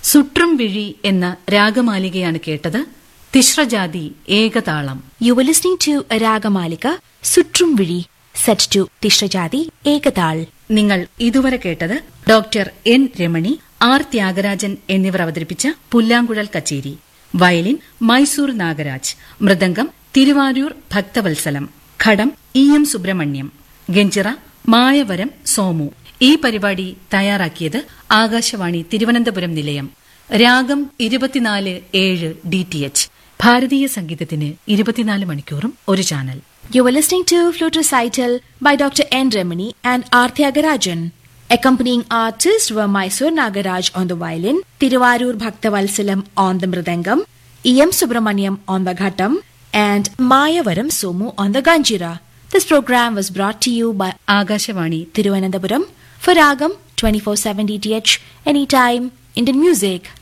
സുട്രും വിഴി എന്ന രാഗമാലികയാണ് കേട്ടത് തിശ്രജാതി ഏകതാളം You were listening to Ragamalika Sutrum Viri, set to Tishrajati Ekadal. നിങ്ങൾ ഇതുവരെ കേട്ടത് doctor N Ramani R Thyagarajan എന്നിവർ അവതരിപ്പിച്ച പുല്ലാങ്കുഴൽ കച്ചേരി violin Mysore Nagaraj mridangam Thiruvarur Bhakthavathsalam ghatam E M Subramaniam ganjira Mayavaram Somu ഈ പരിപാടി തയ്യാറാക്കിയത് ആകാശവാണി തിരുവനന്തപുരം നിലയം രാഗം ഇരുപത്തിനാല് ഏഴ് ഡി ടി എച്ച് ഭാരതീയ സംഗീതത്തിന് ഇരുപത്തിനാല് മണിക്കൂറും ഒരു channel You were listening to Flute Recital by Dr. N. Remini and Arthya Garajan. Accompanying artists were Mysore Nagaraj on the violin, Tiruvarur Bhaktavalsalam on the mridangam, E.M. Subramaniam on the ghatam, and Mayavaram Somu on the ganjira. This program was brought to you by Akashvani Tiruvananthapuram for Ragam 24/7 DTH anytime Indian music.